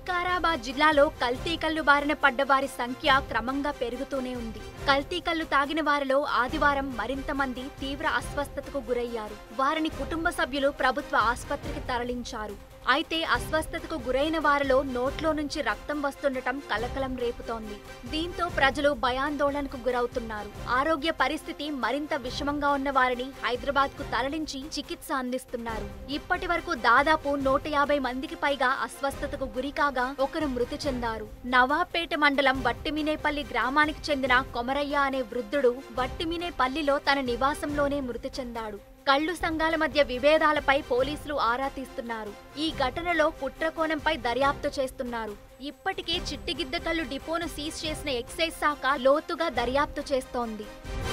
వికారాబాద్ జిల్లాలో కల్తీ కల్లు బారిన పడ్డ వారి సంఖ్య క్రమంగా పెరుగుతూనే ఉంది కల్తీ కల్లు తాగిన వారిలో ఆదివారం మరింత మంది తీవ్ర అస్వస్థతకు గురయ్యారు వారిని కుటుంబ సభ్యులు ప్రభుత్వ ఆసుపత్రికి తరలించారు అయితే అస్వస్థతకు గురైన వారిలో నోట్లో నుంచి రక్తం వస్తుండటం కలకలం రేపుతోంది దీంతో ప్రజలు భయాందోళనకు గురవుతున్నారు ఆరోగ్య పరిస్థితి మరింత విషమంగా ఉన్న వారిని హైదరాబాద్ కు తరలించి చికిత్స అందిస్తున్నారు ఇప్పటి వరకు దాదాపు నూట యాభై మందికి పైగా అస్వస్థతకు గురికాగా ఒకరు మృతి చెందారు నవాబ్పేట మండలం వట్టిమినేపల్లి గ్రామానికి చెందిన కొమరయ్య అనే వృద్ధుడు వట్టిమినేపల్లిలో తన నివాసంలోనే మృతి చెందాడు కళ్ళు సంఘాల మధ్య విభేదాలపై పోలీసులు ఆరా తీస్తున్నారు ఈ ఘటనలో కుట్రకోణంపై దర్యాప్తు చేస్తున్నారు ఇప్పటికే చిట్టిగిద్దకల్లు డిపోను సీజ్ చేసిన ఎక్సైజ్ శాఖ లోతుగా దర్యాప్తు చేస్తోంది